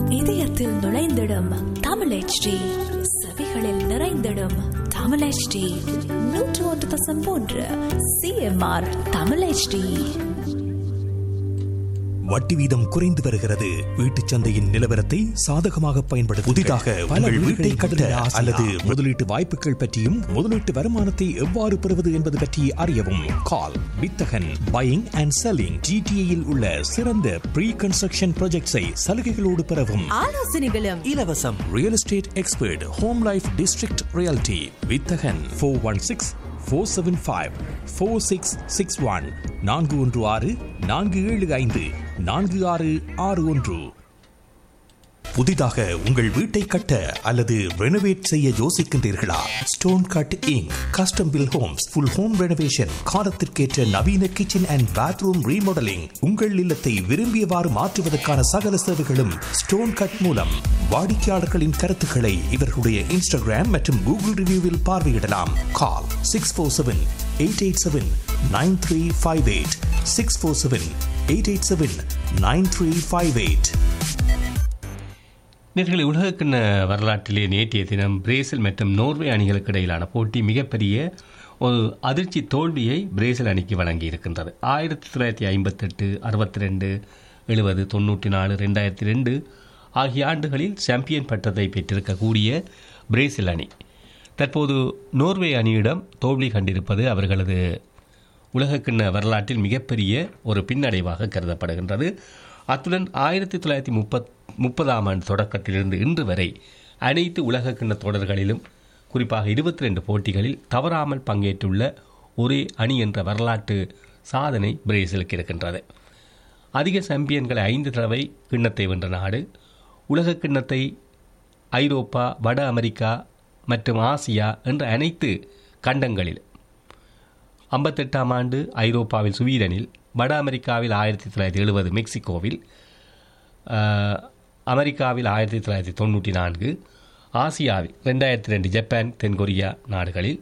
இதயத்தில் நுழைந்திடும் தமிழ் HD செவிகளில் நிறைந்திடும் தமிழ் HD நூற்று ஒன்று தசம் மூன்று சிஎம்ஆர் தமிழ் HD வட்டி வீதம் குறைந்து வருகிறது வீட்டுச் சந்தையின் நிலவரத்தை சாதகமாக பயன்படுத்த புதிதாக உங்கள் வீட்டை கட்ட அல்லது முதலீட்டு வாய்ப்புகள் பற்றியும் முதலீட்டு வருமானத்தை எவ்வாறு பெறுவது என்பது பற்றி அறியவும் கால் வித்தகன் பையிங் அண்ட் செல்லிங் ஜிடிஏயில் உள்ள சிறந்த ப்ரீ கன்ஸ்ட்ரக்ஷன் ப்ராஜெக்ட்ஸை சலுகைகளோடு பெறவும் ஆலோசனைகளும் இலவசம் real estate expert home life district reality வித்தகன் four one six four seven five four six six one நான்கு ஒன்று ஆறு நான்கு ஏழு ஐந்து நான்கு ஆறு ஆறு ஒன்று புதிதாக உங்கள் வீட்டை கட்ட அல்லது ரெனோவேட் செய்ய யோசிக்கின்றீர்களா stone cut Inc custom build homes full home renovation காலத்திற்கேற்ற நவீன கிச்சன் அண்ட் பாத்ரூம் ரீமாடலிங் உங்கள் இல்லத்தை விரும்பியவாறு மாற்றுவதற்கான சகல சேவைகளும் ஸ்டோன் கட் மூலம் வாடிக்கையாளர்களின் கருத்துக்களை இவர்களுடைய இன்ஸ்டாகிராம் மற்றும் கூகுள் ரிவ்யூவில் பார்வையிடலாம் call six four seven eight eight seven nine three five eight six four seven eight eight seven nine three five eight நேர்களை உலகக்கிண்ண வரலாற்றிலே நேற்றைய தினம் பிரேசில் மற்றும் நோர்வே அணிகளுக்கு இடையிலான போட்டி மிகப்பெரிய ஒரு அதிர்ச்சி தோல்வியை பிரேசில் அணிக்கு வழங்கி இருக்கின்றது ஆயிரத்தி தொள்ளாயிரத்தி ஐம்பத்தெட்டு அறுபத்தி ரெண்டு எழுபது தொண்ணூற்றி நாலு ரெண்டாயிரத்தி ரெண்டு ஆகிய ஆண்டுகளில் சாம்பியன் பட்டத்தை பெற்றிருக்கக்கூடிய பிரேசில் அணி தற்போது நோர்வே அணியிடம் தோல்வி கண்டிருப்பது அவர்களது உலகக்கிண்ண வரலாற்றில் மிகப்பெரிய ஒரு பின்னடைவாக கருதப்படுகின்றது அத்துடன் ஆயிரத்தி தொள்ளாயிரத்தி முப்பத் முப்பதாம் ஆண்டு தொடக்கத்திலிருந்து இன்று வரை அனைத்து உலகக்கிண்ண தொடர்களிலும் குறிப்பாக இருபத்தி ரெண்டு போட்டிகளில் தவறாமல் பங்கேற்றுள்ள ஒரே அணி என்ற வரலாற்று சாதனை பிரேசிலுக்கு இருக்கின்றது அதிக சாம்பியன்களை ஐந்து தடவை கிண்ணத்தை வென்ற நாடு உலக கிண்ணத்தை ஐரோப்பா வட அமெரிக்கா மற்றும் ஆசியா என்ற அனைத்து கண்டங்களில் ஐம்பத்தெட்டாம் ஆண்டு ஐரோப்பாவில் சுவீடனில் வட அமெரிக்காவில் ஆயிரத்தி தொள்ளாயிரத்தி எழுபது மெக்சிகோவில் ஆஹ், அமெரிக்காவில் ஆயிரத்தி தொள்ளாயிரத்தி தொண்ணூற்றி நான்கு ஆசியாவில் ரெண்டாயிரத்தி ரெண்டு ஜப்பான் தென்கொரியா நாடுகளில்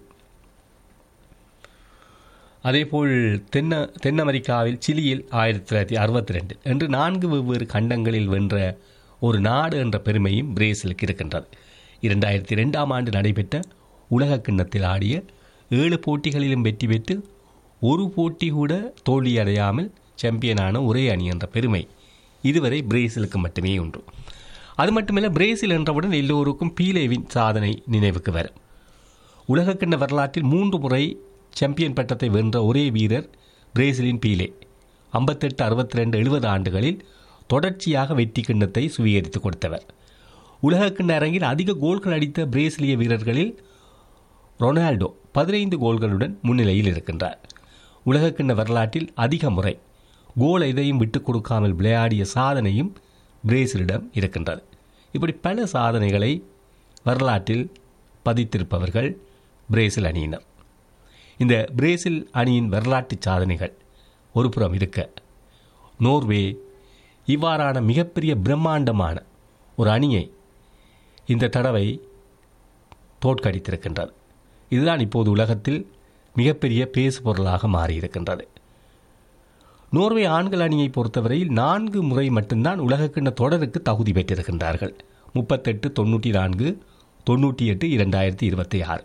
அதேபோல் தென்ன தென் அமெரிக்காவில் சிலியில் ஆயிரத்தி தொள்ளாயிரத்தி அறுபத்தி ரெண்டு என்று நான்கு வெவ்வேறு கண்டங்களில் வென்ற ஒரு நாடு என்ற பெருமையும் பிரேசிலுக்கு இருக்கின்றது இரண்டாயிரத்தி ரெண்டாம் ஆண்டு நடைபெற்ற உலக கிண்ணத்தில் ஆடிய ஏழு போட்டிகளிலும் வெற்றி பெற்று ஒரு போட்டி கூட தோல்வியடையாமல் சாம்பியனான ஒரே அணி என்ற பெருமை இதுவரை பிரேசிலுக்கு மட்டுமே உண்டு அது மட்டுமல்ல பிரேசில் என்றவுடன் எல்லோருக்கும் பீலேவின் சாதனை நினைவுக்கு வரும் உலகக்கிண்ண வரலாற்றில் மூன்று முறை சாம்பியன் பட்டத்தை வென்ற ஒரே வீரர் பிரேசிலின் பீலே ஐம்பத்தெட்டு அறுபத்தி ரெண்டு எழுபது ஆண்டுகளில் தொடர்ச்சியாக வெற்றி கிண்ணத்தை சுவீகரித்து கொடுத்தவர் உலகக்கிண்ண அரங்கில் அதிக கோல்கள் அடித்த பிரேசிலிய வீரர்களில் ரொனால்டோ பதினைந்து கோல்களுடன் முன்னிலையில் இருக்கின்றார் உலகக்கிண்ண வரலாற்றில் அதிக முறை கோல் எதையும் விட்டுக் கொடுக்காமல் விளையாடிய சாதனையும் பிரேசிலிடம் இருக்கின்றது இப்படி பல சாதனைகளை வரலாற்றில் பதித்திருப்பவர்கள் பிரேசில் அணியினர் இந்த பிரேசில் அணியின் வரலாற்று சாதனைகள் ஒருபுறம் இருக்க நோர்வே இவ்வாறான மிகப்பெரிய பிரம்மாண்டமான ஒரு அணியை இந்த தடவை தோற்கடித்திருக்கின்றது இதுதான் இப்போது உலகத்தில் மிகப்பெரிய பேசு பொருளாக மாறியிருக்கின்றது நோர்வே ஆண்கள் அணியை பொறுத்தவரையில் நான்கு முறை மட்டும்தான் உலகக்கிண்ண தொடருக்கு தகுதி பெற்றிருக்கின்றார்கள் முப்பத்தெட்டு தொண்ணூற்றி நான்கு தொண்ணூற்றி எட்டு இரண்டாயிரத்தி இருபத்தி ஆறு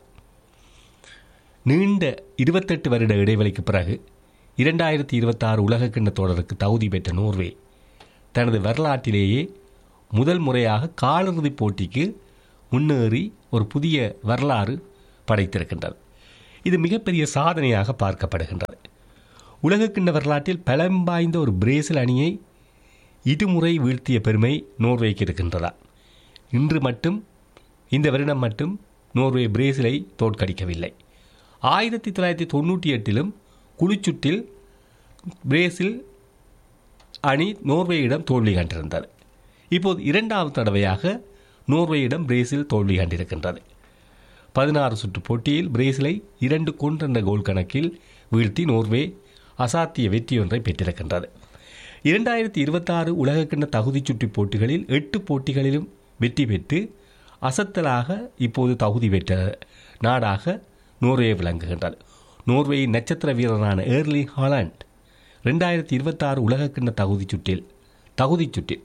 நீண்ட இருபத்தெட்டு வருட இடைவெளிக்கு பிறகு இரண்டாயிரத்தி இருபத்தாறு உலகக்கிண்ண தொடருக்கு தகுதி பெற்ற நோர்வே தனது வரலாற்றிலேயே முதல் முறையாக காலிறுதிப் போட்டிக்கு முன்னேறி ஒரு புதிய வரலாறு படைத்திருக்கின்றது இது மிகப்பெரிய சாதனையாக பார்க்கப்படுகின்றது உலகக்கிண்ண வரலாற்றில் பலம் வாய்ந்த ஒரு பிரேசில் அணியை இருமுறை வீழ்த்திய பெருமை நோர்வேக்கு இருக்கின்றதா இன்று மட்டும் இந்த வருடம் மட்டும் நோர்வே பிரேசிலை தோற்கடிக்கவில்லை ஆயிரத்தி தொள்ளாயிரத்தி தொண்ணூற்றி எட்டிலும் குழுச்சுற்றில் பிரேசில் அணி நோர்வேயிடம் தோல்வி கண்டிருந்தது இப்போது இரண்டாவது தடவையாக நோர்வேயிடம் பிரேசில் தோல்வி கண்டிருக்கின்றது பதினாறு சுற்று போட்டியில் பிரேசிலை இரண்டு கொன்றென்ற கோல் கணக்கில் வீழ்த்தி நோர்வே அசாத்திய வெற்றியொன்றை பெற்றிருக்கின்றது இரண்டாயிரத்தி இருபத்தாறு உலகக்கிண்ண தகுதிச் சுற்று போட்டிகளில் எட்டு போட்டிகளிலும் வெற்றி பெற்று அசத்தலாக இப்போது தகுதி பெற்ற நாடாக நோர்வே விளங்குகின்றது நோர்வேயின் நட்சத்திர வீரரான ஏர்லி ஹாலாண்ட் ரெண்டாயிரத்தி இருபத்தாறு உலகக்கிண்ண தகுதிச் சுற்றில் தகுதிச் சுற்றில்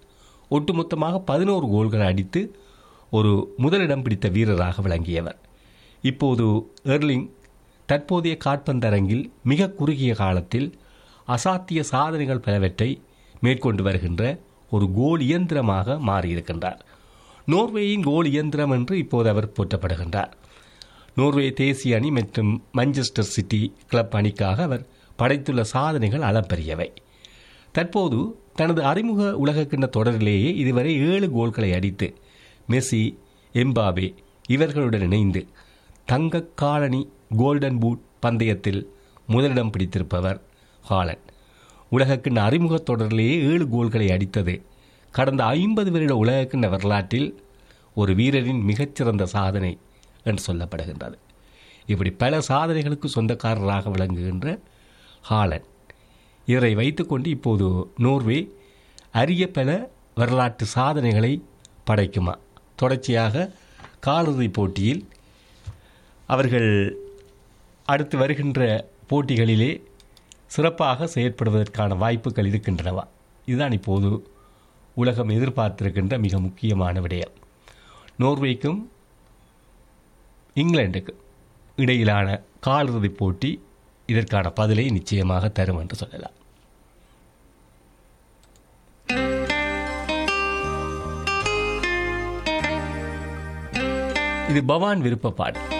ஒட்டுமொத்தமாக பதினோரு கோல்களை அடித்து ஒரு முதலிடம் பிடித்த வீரராக விளங்கியவர் இப்போது எர்லிங் தற்போதைய காற்பந்தரங்கில் மிக குறுகிய காலத்தில் அசாத்திய சாதனைகள் பலவற்றை மேற்கொண்டு வருகின்ற ஒரு கோல் இயந்திரமாக மாறியிருக்கின்றார் நோர்வேயின் கோல் இயந்திரம் என்று இப்போது அவர் போற்றப்படுகின்றார் நோர்வே தேசிய அணி மற்றும் மான்செஸ்டர் சிட்டி கிளப் அணிக்காக அவர் படைத்துள்ள சாதனைகள் அளப்பரியவை தற்போது தனது அறிமுக உலகக்கிண்ண தொடரிலேயே இதுவரை ஏழு கோல்களை அடித்து மெஸ்ஸி எம்பாபே இவர்களுடன் இணைந்து தங்க காலனி கோல்டன் பூட் பந்தயத்தில் முதலிடம் பிடித்திருப்பவர் ஹாலன் உலகக்கிண்ண அறிமுக தொடரிலேயே ஏழு கோல்களை அடித்தது கடந்த ஐம்பது வருட உலகக்கிண்ண வரலாற்றில் ஒரு வீரரின் மிகச்சிறந்த சாதனை என்று சொல்லப்படுகின்றது இப்படி பல சாதனைகளுக்கு சொந்தக்காரராக விளங்குகின்ற ஹாலன் இவரை வைத்துக்கொண்டு இப்போது நோர்வே அரிய பல வரலாற்று சாதனைகளை படைக்குமா தொடர்ச்சியாக காலிறுதிப் போட்டியில் அவர்கள் அடுத்து வருகின்ற போட்டிகளிலே சிறப்பாக செயற்படுவதற்கான வாய்ப்புகள் இருக்கின்றனவா இதுதான் இப்போது உலகம் எதிர்பார்த்திருக்கின்ற மிக முக்கியமான விடயம் நோர்வேக்கும் இங்கிலாந்துக்கும் இடையிலான காலிறுதிப் போட்டி இதற்கான பதிலை நிச்சயமாக தரும் என்று சொல்லலாம் இது பவான் விருப்ப பாடல்